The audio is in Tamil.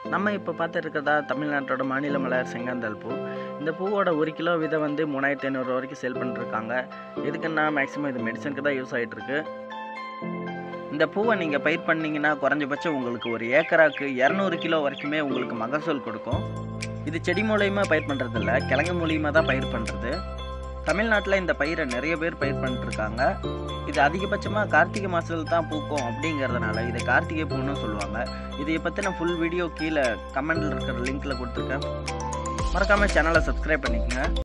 நம்ம இப்போ பார்த்துட்டு இருக்கிறதா தமிழ்நாட்டோட மாநில மலர் செங்காந்தல் பூ இந்த பூவோட ஒரு கிலோ விதை வந்து மூணாயிரத்தி ஐநூறு வரைக்கும் சேல் பண்ணிருக்காங்க எதுக்குன்னா மேக்ஸிமம் இது மெடிசனுக்கு தான் யூஸ் ஆகிட்டு இருக்கு இந்த பூவை நீங்கள் பயிர் பண்ணீங்கன்னா குறைஞ்சபட்சம் உங்களுக்கு ஒரு ஏக்கராக்கு இரநூறு கிலோ வரைக்குமே உங்களுக்கு மகசூல் கொடுக்கும் இது செடி மூலியமா பயிர் பண்ணுறதில்ல கிழங்கு மூலியமாக தான் பயிர் பண்ணுறது தமிழ்நாட்டில் இந்த பயிரை நிறைய பேர் பயிர் பண்ணிட்டு இருக்காங்க இது அதிகபட்சமாக கார்த்திகை மாதத்தில் தான் பூக்கும் அப்படிங்கிறதுனால இதை கார்த்திகை பூன்னு சொல்லுவாங்க இதை பற்றின ஃபுல் வீடியோ கீழே கமெண்டில் இருக்கிற லிங்க்கில் கொடுத்துருக்கேன் மறக்காமல் சேனலை சப்ஸ்கிரைப் பண்ணிக்கங்க